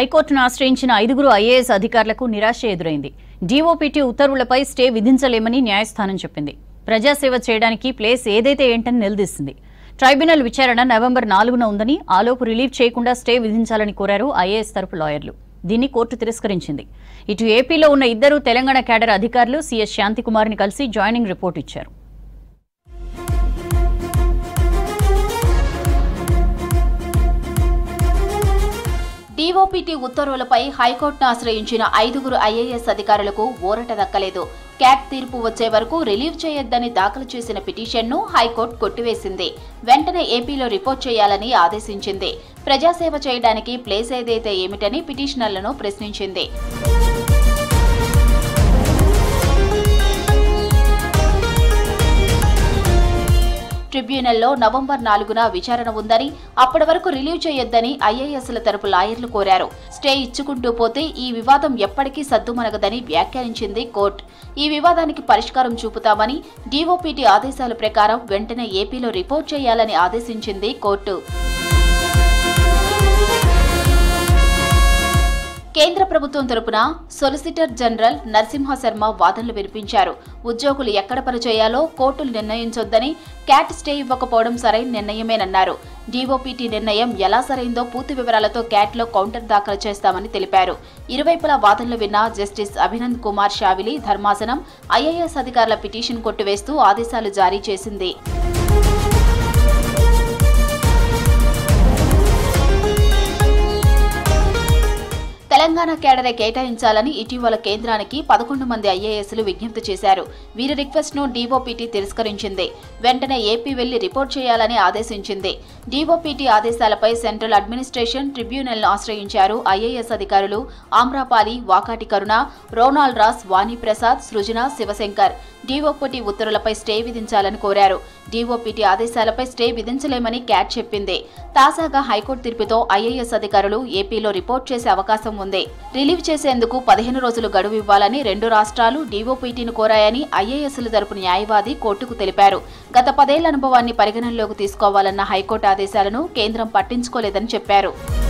హైకోర్టును ఆశ్రయించిన ఐదుగురు ఐఏఎస్ అధికారులకు నిరాశ ఎదురైంది డీఓపీటీ ఉత్తర్వులపై స్టే విధించలేమని న్యాయస్థానం చెప్పింది ప్రజాసేవ చేయడానికి ప్లేస్ ఏదైతే ఏంటని నిలదీసింది ట్రైబ్యునల్ విచారణ నవంబర్ నాలుగున ఉందని ఆలోపు రిలీవ్ చేయకుండా స్టే విధించాలని కోరారు ఐఏఎస్ తరపు లాయర్లు దీన్ని కోర్టు తిరస్కరించింది ఇటు ఏపీలో ఉన్న ఇద్దరు తెలంగాణ క్యాడర్ అధికారులు సీఎస్ శాంతికుమార్ని కలిసి జాయినింగ్ రిపోర్ట్ ఇచ్చారు డీఓపీటీ ఉత్తర్వులపై హైకోర్టును ఆశ్రయించిన ఐదుగురు ఐఏఎస్ అధికారులకు ఊరట దక్కలేదు క్యాట్ తీర్పు వచ్చే వరకు రిలీవ్ చేయొద్దని దాఖలు చేసిన పిటిషన్ను హైకోర్టు కొట్టివేసింది వెంటనే ఏపీలో రిపోర్ట్ చేయాలని ఆదేశించింది ప్రజాసేవ చేయడానికి ప్లేస్ ఏదైతే ఏమిటని పిటిషనర్లను ప్రశ్నించింది ట్రిబ్యునల్లో నవంబర్ నాలుగున విచారణ ఉందని అప్పటి వరకు రిలీవ్ చేయొద్దని ఐఏఎస్ల తరపు లాయర్లు కోరారు స్టే ఇచ్చుకుంటూ పోతే ఈ వివాదం ఎప్పటికీ సద్దుమణగదని వ్యాఖ్యానించింది కోర్టు ఈ వివాదానికి పరిష్కారం చూపుతామని డీఓపీటీ ఆదేశాల ప్రకారం వెంటనే ఏపీలో రిపోర్ట్ చేయాలని ఆదేశించింది కోర్టు కేంద్ర ప్రభుత్వం తరపున సొలిసిటర్ జనరల్ నరసింహ శర్మ వాదనలు వినిపించారు ఉద్యోగులు ఎక్కడ పనిచేయాలో కోర్టులు నిర్ణయించొద్దని క్యాట్ స్టే ఇవ్వకపోవడం సరైన నిర్ణయమేనన్నారు డీఓపీటీ నిర్ణయం ఎలా సరైందో పూర్తి వివరాలతో క్యాట్లో కౌంటర్ దాఖలు చేస్తామని తెలిపారు ఇరువైపులా వాదనలు విన్న జస్టిస్ అభినంద్ కుమార్ షావిలి ధర్మాసనం ఐఏఎస్ అధికారుల పిటిషన్ కొట్టివేస్తూ ఆదేశాలు జారీ చేసింది తెలంగాణ కేడరే కేటాయించాలని ఇటీవల కేంద్రానికి పదకొండు మంది ఐఏఎస్లు విజ్ఞప్తి చేశారు వీరి రిక్వెస్ట్ ను డీఓపీటీ తిరస్కరించింది వెంటనే ఏపీ వెళ్లి రిపోర్ట్ చేయాలని ఆదేశించింది డీఓపీటీ ఆదేశాలపై సెంట్రల్ అడ్మినిస్ట్రేషన్ ట్రిబ్యునల్ ను ఆశ్రయించారు ఐఏఎస్ అధికారులు Amrapali Vakati Karuna Ronald Ross Vaniprasad Srujana Sivashankar DOPT ఉత్తర్వులపై స్టే విధించాలని కోరారు డీఓపీటీ ఆదేశాలపై స్టే విధించలేమని క్యాట్ చెప్పింది తాజాగా హైకోర్టు తీర్పుతో ఐఏఎస్ అధికారులు ఏపీలో రిపోర్ట్ చేసే అవకాశం ఉంది రిలీవ్ చేసేందుకు పదిహేను రోజులు గడువు ఇవ్వాలని రెండు రాష్ట్రాలు డీఓపీటీని కోరాయని ఐఏఎస్ల తరపు న్యాయవాది కోర్టుకు తెలిపారు గత పదేళ్ల అనుభవాన్ని పరిగణనలోకి తీసుకోవాలన్న హైకోర్టు ఆదేశాలను కేంద్రం పట్టించుకోలేదని చెప్పారు